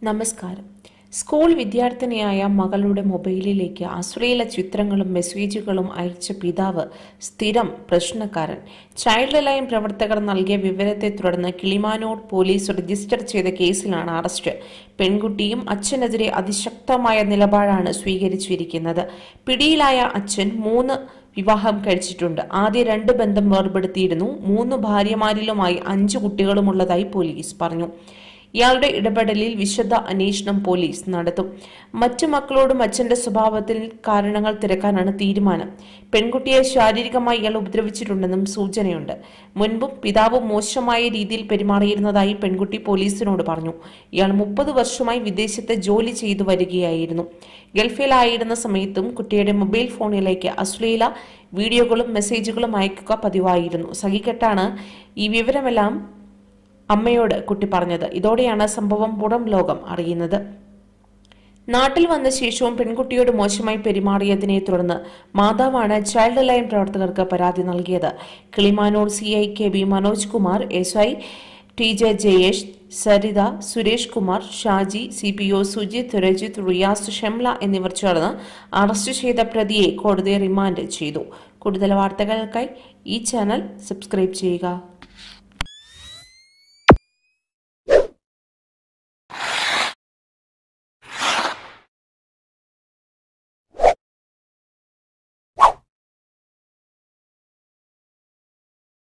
നമസ്കാരം സ്കൂൾ വിദ്യാർത്ഥിനിയായ മകളുടെ മൊബൈലിലേക്ക് അശ്ലീല ചിത്രങ്ങളും മെസ്സേജുകളും അയച്ച പിതാവ് സ്ഥിരം പ്രശ്നക്കാരൻ ചൈൽഡ് ലൈൻ പ്രവർത്തകർ നൽകിയ വിവരത്തെ തുടർന്ന് കിളിമാനൂർ പോലീസ് രജിസ്റ്റർ ചെയ്ത കേസിലാണ് അറസ്റ്റ് പെൺകുട്ടിയും അച്ഛനെതിരെ അതിശക്തമായ നിലപാടാണ് സ്വീകരിച്ചിരിക്കുന്നത് പിടിയിലായ അച്ഛൻ മൂന്ന് വിവാഹം കഴിച്ചിട്ടുണ്ട് ആദ്യ രണ്ട് ബന്ധം വേർപെടുത്തിയിരുന്നു മൂന്ന് ഭാര്യമാരിലുമായി അഞ്ചു കുട്ടികളുമുള്ളതായി പോലീസ് പറഞ്ഞു ഇയാളുടെ ഇടപെടലിൽ വിശദ അന്വേഷണം പോലീസ് നടത്തും മറ്റു മക്കളോടും അച്ഛന്റെ സ്വഭാവത്തിൽ കാരണങ്ങൾ തിരക്കാനാണ് തീരുമാനം പെൺകുട്ടിയെ ശാരീരികമായി ഇയാൾ ഉപദ്രവിച്ചിട്ടുണ്ടെന്നും സൂചനയുണ്ട് മുൻപും പിതാവ് മോശമായ രീതിയിൽ പെരുമാറിയിരുന്നതായി പെൺകുട്ടി പോലീസിനോട് പറഞ്ഞു ഇയാൾ മുപ്പത് വർഷമായി വിദേശത്ത് ജോലി ചെയ്തു വരികയായിരുന്നു ഗൾഫിലായിരുന്ന സമയത്തും കുട്ടിയുടെ മൊബൈൽ ഫോണിലേക്ക് അശ്ലീല വീഡിയോകളും മെസ്സേജുകളും അയക്കുക പതിവായിരുന്നു സഹിക്കെട്ടാണ് ഈ വിവരമെല്ലാം അമ്മയോട് കുട്ടി പറഞ്ഞത് ഇതോടെയാണ് സംഭവം പുറം ലോകം അറിയുന്നത് നാട്ടിൽ വന്ന ശേഷവും പെൺകുട്ടിയോട് മോശമായി പെരുമാറിയതിനെ തുടർന്ന് മാതാവാണ് ചൈൽഡ് ലൈൻ പ്രവർത്തകർക്ക് പരാതി നൽകിയത് Kilimanoor C I K B Manoj Kumar S I T J Jayesh Saritha Suresh Kumar Shaji C P O Sujith Rajith Riyas Shemla എന്നിവർ ചേർന്ന് അറസ്റ്റ് ചെയ്ത പ്രതിയെ കോടതി റിമാൻഡ് ചെയ്തു കൂടുതൽ വാർത്തകൾക്കായി ഈ ചാനൽ സബ്സ്ക്രൈബ് ചെയ്യുക